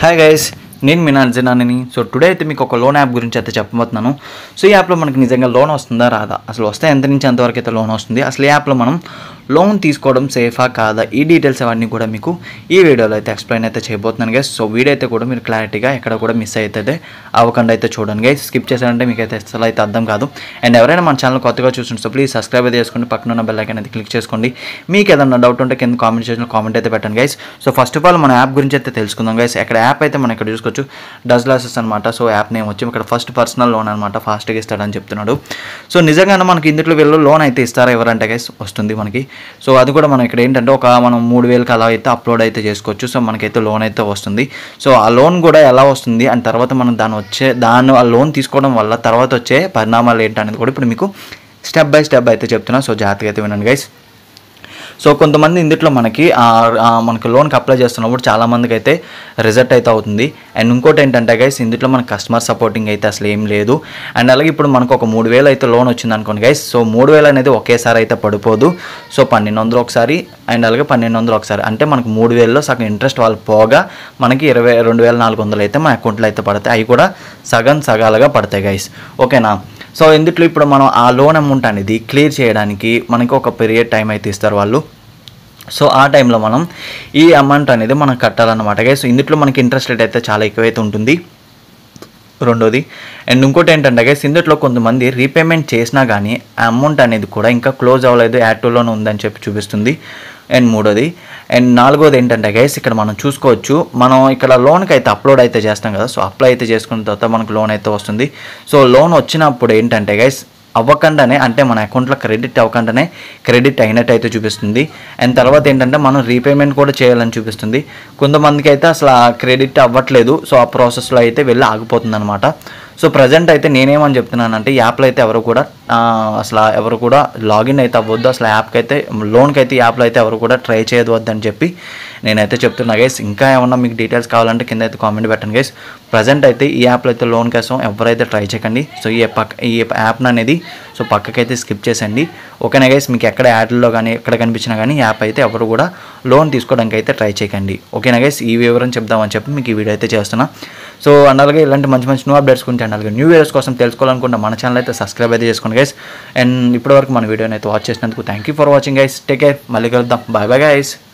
hi guys నేను మీ Nani so today అయితే మీకు ఒక లోన్ యాప్ గురించి అయితే చెప్పబోతున్నాను సో ఈ యాప్లో మనకి నిజంగా లోన్ వస్తుందా రాదా అసలు వస్తే ఎంత నుంచి ఎంతవరకు అయితే లోన్ వస్తుంది అసలు ఈ యాప్లో మనం లోన్ తీసుకోవడం సేఫా కాదా ఈ డీటెయిల్స్ అవన్నీ కూడా మీకు ఈ వీడియోలో అయితే ఎక్స్ప్లెయిన్ అయితే చేయబోతున్నాను గైస్ సో వీడియో అయితే కూడా మీరు క్లారిటీగా ఎక్కడ కూడా మిస్ అయితే అవ్వకుండా అయితే చూడండి గైస్ స్కిప్ చేశారంటే మీకు అయితే అసలు అయితే అర్థం కాదు అండ్ ఎవరైనా మన ఛానల్ కొత్తగా చూస్తుంటే సో ప్లీజ్ సబ్స్క్రైబ్ అయితే చేసుకోండి పక్కన ఉన్న బెల్ ఐకాన్ అయితే క్లిక్ చేసుకోండి మీకు ఏదైనా డౌట్ ఉంటే కింద కామెంట్ సెక్షన్లో కామెంట్ అయితే పెట్టండి guys so first of all మన యాప్ గురించి అయితే తెలుసుకుందాం గైస్ ఇక్కడ యాప్ అయితే మనం ఇక్కడ చూసుకోవచ్చు డస్ గ్లాసెస్ అనమాట సో యాప్ నేమ్ వచ్చి ఇక్కడ ఫస్ట్ పర్సనల్ లోన్ అనమాట ఫాస్ట్గా ఇస్తాడని చెప్తున్నాడు సో నిజంగానే మనకి ఇందులో వీళ్ళు లోన్ అయితే ఇస్తారా ఎవరంటే గైస్ వస్తుంది మనకి సో అది కూడా మనం ఇక్కడ ఏంటంటే ఒక మనం మూడు వేలకి అలా అయితే అప్లోడ్ అయితే చేసుకోవచ్చు సో మనకైతే లోన్ అయితే వస్తుంది సో ఆ లోన్ కూడా ఎలా వస్తుంది అండ్ తర్వాత మనం దాని వచ్చే దాని ఆ లోన్ తీసుకోవడం వల్ల తర్వాత వచ్చే పరిణామాలు ఏంటనేది కూడా ఇప్పుడు మీకు స్టెప్ బై స్టెప్ అయితే చెప్తున్నా సో జాగ్రత్తగా అయితే వినండి గైస్ సో కొంతమంది ఇందులో మనకి ఆ, ఆ, మనకి లోన్కి అప్లై చేస్తున్నప్పుడు చాలా మందికి అయితే రిజల్ట్ అయితే అవుతుంది అండ్ ఇంకోటి ఏంటంటే గైస్ ఇందులో మనకి కస్టమర్ సపోర్టింగ్ అయితే అసలు ఏం లేదు అండ్ అలాగే ఇప్పుడు మనకు ఒక మూడు వేలు అయితే లోన్ వచ్చింది అనుకోండి గైస్ సో మూడు వేలు అనేది ఒకేసారి అయితే పడిపోదు సో పన్నెండు వందలు ఒకసారి అండ్ అలాగే పన్నెండు వందలు ఒకసారి అంటే మనకు మూడు వేలలో సగం ఇంట్రెస్ట్ వాళ్ళు పోగా మనకి ఇరవై రెండు వేల నాలుగు వందలు అయితే మన అకౌంట్లో అయితే పడతాయి అవి కూడా సగం సగాలుగా పడతాయి గైస్ ఓకేనా సో ఇందులో ఇప్పుడు మనం ఆ లోన్ అమౌంట్ అనేది క్లియర్ చేయడానికి మనకి ఒక పీరియడ్ టైం అయితే ఇస్తారు వాళ్ళు సో ఆ టైంలో మనం ఈ అమౌంట్ అనేది మనం కట్టాలన్నమాట గైస్ ఇందులో మనకి ఇంట్రెస్ట్ రేట్ అయితే చాలా ఎక్కువైతే ఉంటుంది రెండోది అండ్ ఇంకోటి ఏంటంటే గైస్ ఇందులో కొంతమంది రీపేమెంట్ చేసినా కానీ ఆ అమౌంట్ అనేది కూడా ఇంకా క్లోజ్ అవ్వలేదు యాక్టివ్లోనే ఉందని చెప్పి చూపిస్తుంది అండ్ మూడోది అండ్ నాలుగోది ఏంటంటే గైస్ ఇక్కడ మనం చూసుకోవచ్చు మనం ఇక్కడ లోన్కి అయితే అప్లోడ్ అయితే చేస్తాం కదా సో అప్లై అయితే చేసుకున్న తర్వాత మనకు లోన్ అయితే వస్తుంది సో లోన్ వచ్చినప్పుడు ఏంటంటే గైస్ అవ్వకుండానే అంటే మన అకౌంట్లో క్రెడిట్ అవ్వకుండానే క్రెడిట్ అయినట్టు అయితే చూపిస్తుంది అండ్ తర్వాత ఏంటంటే మనం రీపేమెంట్ కూడా చేయాలని చూపిస్తుంది కొంతమందికి అయితే అసలు ఆ క్రెడిట్ అవ్వట్లేదు సో ఆ ప్రాసెస్లో అయితే వెళ్ళి ఆగిపోతుంది అనమాట సో ప్రజెంట్ అయితే నేనేమని చెప్తున్నానంటే ఈ యాప్లో అయితే ఎవరు కూడా ఆ, అసలు ఎవరు కూడా లాగిన్ అయితే అవ్వద్దు అసలు యాప్కి అయితే లోన్కి అయితే ఈ యాప్లో అయితే ఎవరు కూడా ట్రై చేయవద్దు అని చెప్పి నేనైతే చెప్తున్నా గైస్ ఇంకా ఏమన్నా మీకు డీటెయిల్స్ కావాలంటే కింద అయితే కామెంట్ పెట్టండి గైస్ ప్రజెంట్ అయితే ఈ యాప్లో అయితే లోన్ కోసం ఎవరైతే ట్రై చేయకండి సో ఈ పక్క ఈ యాప్ అనేది సో పక్కకైతే స్కిప్ చేసండి ఓకేనా గైస్ మీకు ఎక్కడ యాడ్లో కానీ ఎక్కడ కనిపించినా కానీ ఈ యాప్ అయితే ఎవరు కూడా లోన్ తీసుకోవడానికి అయితే ట్రై చేయకండి ఓకేనా గైస్ ఈ వివరం చెప్దామని చెప్పి మీకు ఈ వీడియో అయితే చేస్తున్నా సో అండ్ అలాగే ఇలాంటి మంచి మంచి న్యూ అప్డేట్స్ గురించి అండ్ అలాగే న్యూ వీడియోస్ కోసం తెలుసుకోవాలనుకుంటే మన ఛానల్ అయితే సబ్స్క్రైబ్ అయితే చేసుకోండి గైస్ అండ్ ఇప్పటివరకు మన వీడియోని అయితే వాచ్ చేసినందుకు thank you for watching guys take care మళ్ళీ కలుద్దాం బాయ్ బాయ్ గైస్